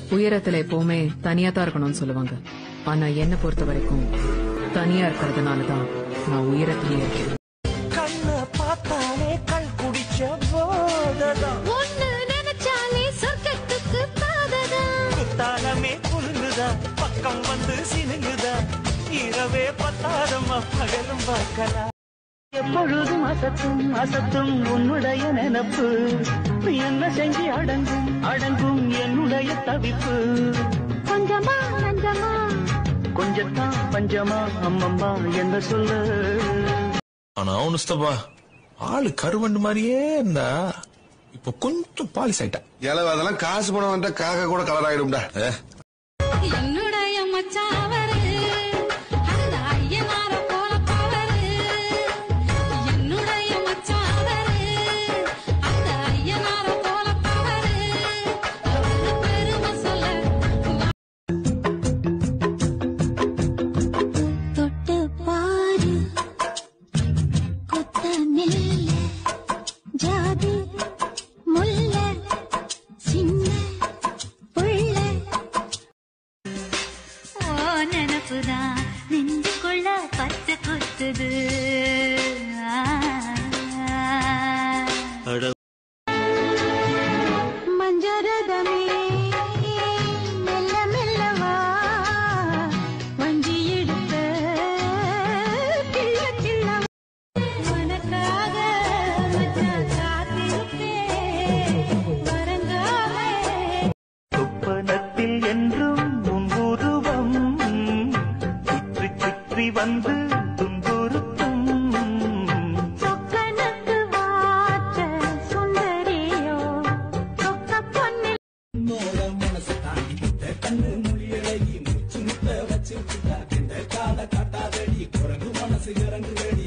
உயரத்துல எப்பவுமே தனியா தான் இருக்கணும்னு சொல்லுவாங்க ஆனா என்ன பொறுத்த வரைக்கும் தனியா இருக்கிறதுனாலதான் நான் உயரத்திலேயே இருக்கேன் கண்ண பார்த்தாலே கண் குடிச்ச போததான் ஒண்ணு நினைச்சாலே சொர்க்கத்துக்கு பாததான் குத்தாலமே குலுங்குதா பக்கம் வந்து சினுங்குதா இரவே பத்தாதம்மா பகலும் பார்க்கலாம் எப்பொழுதும் அசத்தும் அசத்தும் உன்னுடைய நினப்பு என்ன செஞ்சு அடங்கும் அடங்கும் என்னுடைய தவிப்பு கொஞ்சமா நஞ்சமா கொஞ்சத்தான் பஞ்சமா அம்மம்மா என்ன சொல்ல ஆனா அவனுஸ்தபா ஆளு கருவண்டு மாதிரியே இருந்தா இப்ப கொஞ்சம் பாலிஸ் ஆயிட்டா இளவு அதெல்லாம் காசு பணம் வந்தா காக்கா கூட கலர் ஆயிடும்டா என்னுடைய மச்சான் அவரு அந்த ஐயனார போல பவரு என்னுடைய மச்சான் அவரு அந்த ஐயனார போல பவரு அவரு பெருமை சொல்ல தொட்டு பாரு கொத்த நெல்ல ஜாதி முல்ல சின்ன புள்ள ஓ நினப்புதான் நெஞ்சுக்குள்ள பச்சை கொத்துது மஞ்சரதமே மெல்ல மெல்லவா வஞ்சி எடுத்த கிள்ள கிள்ள உனக்காக மச்சான் காத்திருப்பேன் வரங்காலே சொப்பனத்தில் என்றும் உன் உருவம் சுற்றி சுற்றி வந்து துன்புறுத்தும் சொக்கனுக்கு வாச்ச சுந்தரியோ சொக்க பொன்னில் கண்ணு மொழியழகி முச்சு முத்த வச்சு கண்ட கால காட்டாதடி குரங்கு மனசு இறங்கு